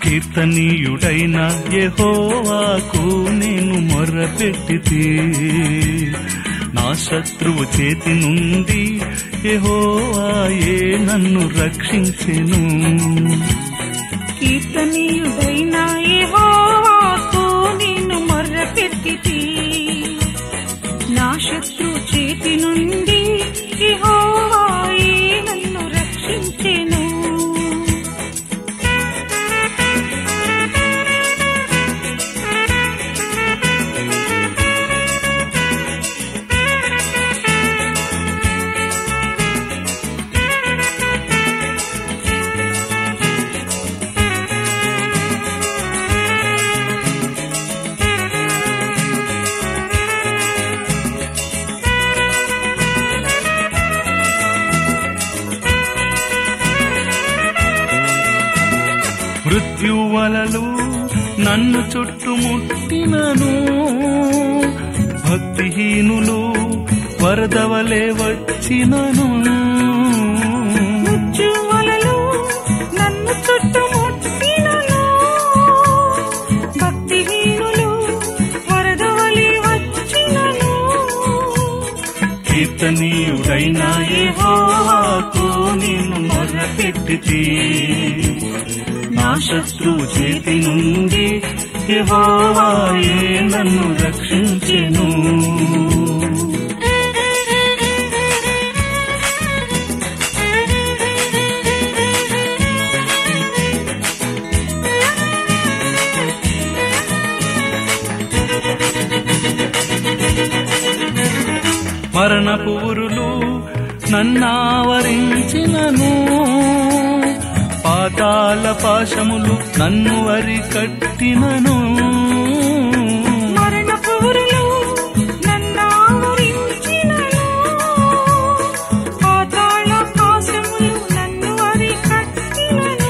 కీర్తనీయుడైన యెహోవాకు నేను మొర్రపెట్టితే నా శత్రువు చేతి నుండి యెహోవాయే నన్ను రక్షించెను కీర్తనీయుడైన యెహోవాకు నేను మొర్రపెట్టితి నా శత్రు చేతి నుండి యెహోవాయే నన్ను రక్షించెను మృత్యువలలు నన్ను చుట్టుముట్టినను భక్తిహీనులు వరదవలే వచ్చినను ముచ్చువలలు నన్ను చుట్టుముట్టినను భక్తిహీనులు వరదవలి వచ్చినను కీర్తనీయుడైన యెహోవాకు నేను మొర్రపెట్టితే నా శత్రువు చేతి నుండి యెహోవాయే నన్ను రక్షించెను మరణ పూరులు నన్నావరించినను పాతాల పాశములు నన్ను అరికట్టినను మరణ పురులు నన్నావరించినను పాతాళ పాశములు నన్ను అరికట్టినను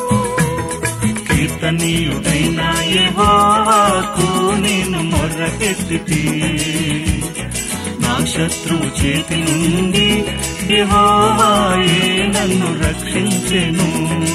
కీర్తనీయుడైన యెహోవాకు నేను మొర్రపెట్టితి నా శత్రువు చేతి నుండి యెహోవాయే నన్ను రక్షించెను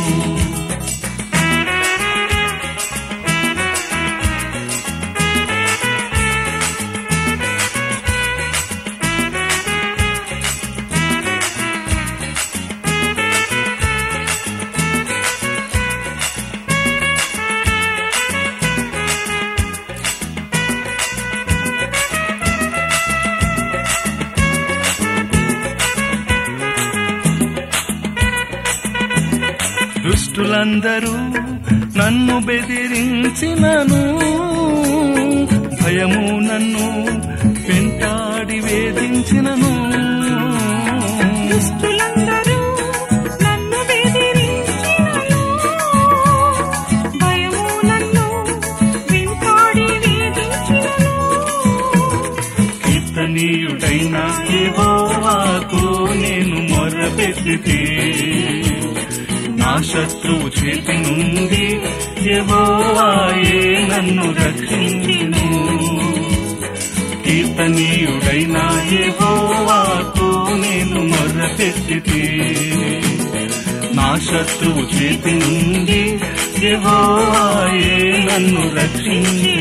దుష్టులందరూ నన్ను బెదిరించినను భయము నన్ను వెంటాడి వేధించినను దుష్టులందరూ నన్ను బెదిరించినను భయము నన్ను వెంటాడి వేధించినను కీర్తనీయుడైన యెహోవాకు నేను మొరపెట్టితే నా శత్రువు చేతి నుండి యెహోవాయే నన్ను రక్షించును కీర్తనీయుడైన యెహోవాకు నేను మొరపెట్టితే నా శత్రువు చేతి నుండి యెహోవాయే నన్ను రక్షించును